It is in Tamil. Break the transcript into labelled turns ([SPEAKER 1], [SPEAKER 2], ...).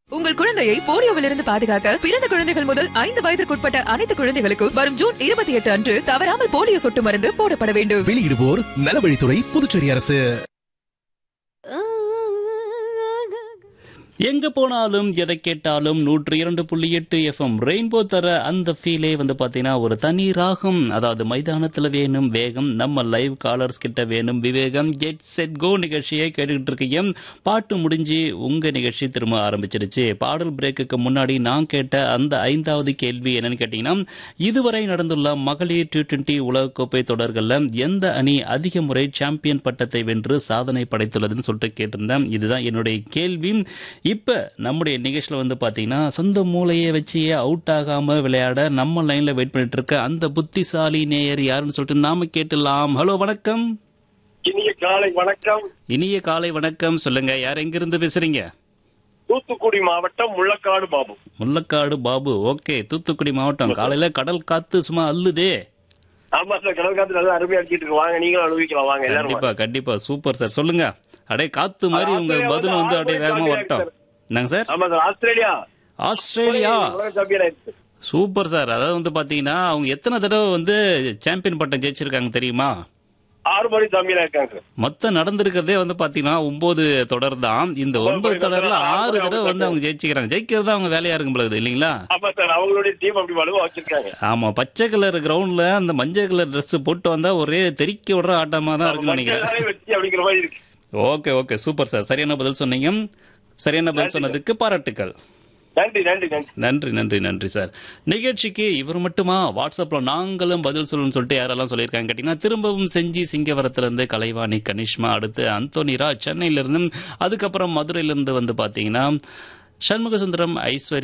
[SPEAKER 1] உங்கள் குழந்தையை போலியோவிலிருந்து பாதுகாக்க பிறந்த குழந்தைகள் முதல் ஐந்து வயதிற்குட்பட்ட அனைத்து குழந்தைகளுக்கும் வரும் ஜூன் இருபத்தி எட்டு அன்று தவறாமல் போலியோ சொட்டு மருந்து போடப்பட வேண்டும்
[SPEAKER 2] வெளியிடுவோர் நலவழித்துறை புதுச்சேரி அரசு
[SPEAKER 3] எங்க போனாலும் எதை கேட்டாலும் நூற்றி இரண்டு புள்ளி எட்டு எஃப்எம் ரெயின்போ தர அந்த ஃபீலே வந்து பாத்தீங்கன்னா ஒரு தனி ராகம் அதாவது மைதானத்துல வேணும் வேகம் நம்ம லைவ் காலர்ஸ் கிட்ட வேணும் விவேகம் கெட் செட் கோ நிகழ்ச்சியை கேட்டுக்கிட்டு இருக்கீங்க பாட்டு முடிஞ்சு உங்க நிகழ்ச்சி திரும்ப ஆரம்பிச்சிருச்சு பாடல் பிரேக்குக்கு முன்னாடி நான் கேட்ட அந்த ஐந்தாவது கேள்வி என்னன்னு கேட்டீங்கன்னா இதுவரை நடந்துள்ள மகளிர் டி டுவெண்டி உலகக்கோப்பை தொடர்கள்ல எந்த அணி அதிக முறை சாம்பியன் பட்டத்தை வென்று சாதனை படைத்துள்ளதுன்னு சொல்லிட்டு கேட்டிருந்தேன் இதுதான் என்னுடைய கேள்வி இப்ப நம்முடைய நிகழ்ச்சியில வந்து பாத்தீங்கன்னா சொந்த மூளையை வச்சு அவுட் ஆகாம விளையாட நம்ம லைன்ல வெயிட் பண்ணிட்டு இருக்க அந்த புத்திசாலி நேயர் யாருன்னு சொல்லிட்டு நாம கேட்டுலாம் ஹலோ வணக்கம்
[SPEAKER 4] இனிய காலை வணக்கம்
[SPEAKER 3] இனிய காலை வணக்கம் சொல்லுங்க யார் எங்கிருந்து பேசுறீங்க
[SPEAKER 4] தூத்துக்குடி மாவட்டம் முள்ளக்காடு பாபு
[SPEAKER 3] முள்ளக்காடு பாபு ஓகே தூத்துக்குடி மாவட்டம் காலையில கடல் காத்து சும்மா அள்ளுதே
[SPEAKER 4] ஆமா சார் கடல் காத்து நல்லா அருமையா அடிச்சிட்டு இருக்கு வாங்க நீங்களும் அனுபவிக்கலாம் வாங்க எல்லாரும்
[SPEAKER 3] கண்டிப்பா கண்டிப்பா சூப்பர் சார் சொல்லுங்க அடே காத்து மாதிரி உங்க
[SPEAKER 4] ஆஸ்திரேலியா
[SPEAKER 3] பதில்
[SPEAKER 4] வந்து
[SPEAKER 3] வந்து
[SPEAKER 4] ஆறு
[SPEAKER 3] அப்படியே
[SPEAKER 4] மணி
[SPEAKER 3] வேகமா
[SPEAKER 4] தாண்டி
[SPEAKER 3] வரட்டும்
[SPEAKER 4] இருக்கு
[SPEAKER 3] என்னங்க சார்
[SPEAKER 4] ஆமா சார் ஆஸ்திரேலியா
[SPEAKER 3] ஆஸ்திரேலியா
[SPEAKER 4] உலக சாம்பியன் ஆயிடுச்சு
[SPEAKER 3] சூப்பர் சார் அதாவது வந்து பாத்தீங்கன்னா அவங்க எத்தனை தடவை வந்து சாம்பியன் பட்டம் ஜெயிச்சிருக்காங்க தெரியுமா
[SPEAKER 4] ஆறு மணி சாம்பியன் ஆயிருக்காங்க சார்
[SPEAKER 3] மொத்தம் நடந்திருக்கிறதே வந்து பாத்தீங்கன்னா ஒன்பது தொடர் தான் இந்த
[SPEAKER 4] ஒன்பது
[SPEAKER 3] ஒன்பது தொடர்ல
[SPEAKER 4] தொடர்ல ஆறு
[SPEAKER 3] ஆறு
[SPEAKER 4] அவங்க
[SPEAKER 3] தடவை வந்து அவங்க ஜெயிச்சுக்கிறாங்க ஜெயிக்கிறது அவங்க வேலையா இருக்கும் பொழுது இல்லைங்களா
[SPEAKER 4] ஆமா சார் அவங்களுடைய டீம் அப்படி வலுவா வச்சிருக்காங்க
[SPEAKER 3] ஆமா பச்சை கலர் கிரவுண்ட்ல அந்த மஞ்சள் கலர் Dress போட்டு வந்தா ஒரே தெறிக்க விடுற ஆட்டமா தான் இருக்குன்னு நினைக்கிறேன்
[SPEAKER 4] மஞ்சள் வச்சு அப்படிங்கிற மாதிரி இருக்கு
[SPEAKER 3] ஓகே ஓகே சூப்பர் சார் சரியான பதில் சொன்னீங்க சரியான பதில் சொன்னதுக்கு பாராட்டுக்கள்
[SPEAKER 4] நன்றி நன்றி நன்றி
[SPEAKER 3] நன்றி நன்றி நன்றி சார் நிகழ்ச்சிக்கு இவர் மட்டுமா வாட்ஸ்அப்ல நாங்களும் பதில் சொல்லணும்னு சொல்லிட்டு யாரெல்லாம் சொல்லியிருக்காங்க கேட்டீங்கன்னா திரும்பவும் செஞ்சி சிங்கவரத்துல இருந்து கலைவாணி கனிஷ்மா அடுத்து அந்தோனிரா சென்னையில இருந்து அதுக்கப்புறம் மதுரையில இருந்து வந்து பாத்தீங்கன்னா சண்முக சுந்தரம் ஐஸ்வர்யா